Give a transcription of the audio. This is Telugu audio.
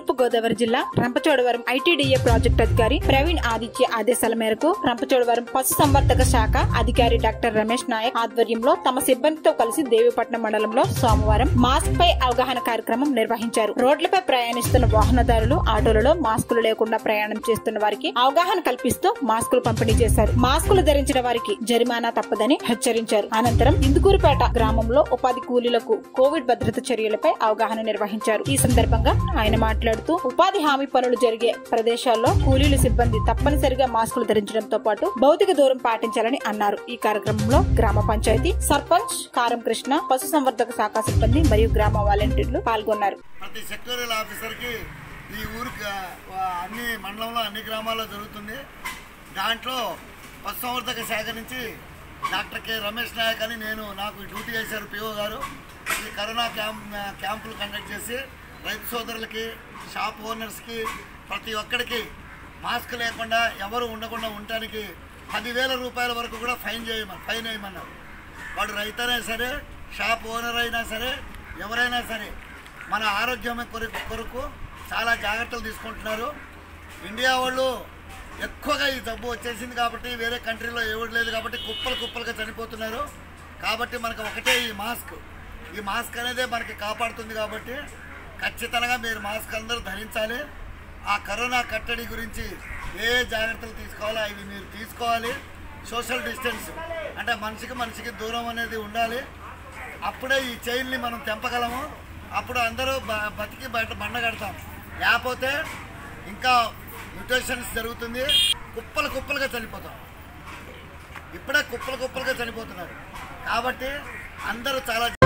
తూర్పు గోదావరి జిల్లా రంపచోడవరం ఐటీడీఏ ప్రాజెక్ట్ అధికారి ప్రవీణ్ ఆదిత్య ఆదేశాల మేరకు రంపచోడవరం పశు సంవర్ధక శాఖ అధికారి డాక్టర్ రమేష్ నాయక్ ఆధ్వర్యంలో తమ సిబ్బందితో కలిసి దేవీపట్నం మండలంలో సోమవారం మాస్క్ పై అవగాహన కార్యక్రమం నిర్వహించారు రోడ్లపై ప్రయాణిస్తున్న వాహనదారులు ఆటోలలో మాస్కులు లేకుండా ప్రయాణం చేస్తున్న వారికి అవగాహన కల్పిస్తూ మాస్కులు పంపిణీ చేశారు మాస్కులు ధరించిన వారికి జరిమానా తప్పదని హెచ్చరించారు అనంతరం ఇందుకూరుపేట గ్రామంలో ఉపాధి కూలీలకు కోవిడ్ భద్రత చర్యలపై అవగాహన నిర్వహించారు ఈ సందర్భంగా ఆయన మాట్లాడుతూ ఉపాధి హామీ పనులు జరిగే ప్రదేశాల్లో కూలీలు సిబ్బంది తప్పనిసరిగా మాస్కులు ధరించడంతో పాటు భౌతిక దూరం పాటించాలని అన్నారు ఈ కార్యక్రమంలో గ్రామ పంచాయతీ సర్పంచ్ కారం కృష్ణ పశు సంవర్ధక శాఖ సిబ్బంది మరియు గ్రామ వాలంటీర్లు పాల్గొన్నారు ప్రతి సెక్టోరియల్ ఆఫీసర్కి ఈ ఊరికి ఆ, అన్ని మండలంలో అన్ని గ్రామాల్లో జరుగుతుంది దాంట్లో పశుసంవర్ధక శాఖ నుంచి డాక్టర్ కె రమేష్ నాయక్ అని నేను నాకు డ్యూటీ చేశారు పిఓ గారు ఈ కరోనా క్యాంప్ క్యాంపులు కండక్ట్ చేసి రైతు సోదరులకి షాప్ ఓనర్స్కి ప్రతి ఒక్కడికి మాస్క్ లేకుండా ఎవరు ఉండకుండా ఉండటానికి పదివేల రూపాయల వరకు కూడా ఫైన్ చేయమని ఫైన్ వేయమన్నారు వాడు రైతైనా సరే షాప్ ఓనర్ అయినా సరే ఎవరైనా సరే మన ఆరోగ్యం కొరకు కొరకు చాలా జాగ్రత్తలు తీసుకుంటున్నారు ఇండియా వాళ్ళు ఎక్కువగా ఈ జబ్బు వచ్చేసింది కాబట్టి వేరే కంట్రీలో ఎవరు లేదు కాబట్టి కుప్పలు కుప్పలుగా చనిపోతున్నారు కాబట్టి మనకు ఒకటే ఈ మాస్క్ ఈ మాస్క్ అనేదే మనకి కాపాడుతుంది కాబట్టి ఖచ్చితంగా మీరు మాస్క్ అందరూ ధరించాలి ఆ కరోనా కట్టడి గురించి ఏ జాగ్రత్తలు తీసుకోవాలో అవి మీరు తీసుకోవాలి సోషల్ డిస్టెన్స్ అంటే మనిషికి మనిషికి దూరం అనేది ఉండాలి అప్పుడే ఈ చైన్ని మనం తెంపగలము అప్పుడు అందరూ బ- బతికి బయట బండ కడతాం లేకపోతే ఇంకా మ్యూటేషన్స్ జరుగుతుంది కుప్పలు కుప్పలుగా చనిపోతాం ఇప్పుడే కుప్పలు కుప్పలుగా చనిపోతున్నారు కాబట్టి అందరూ చాలా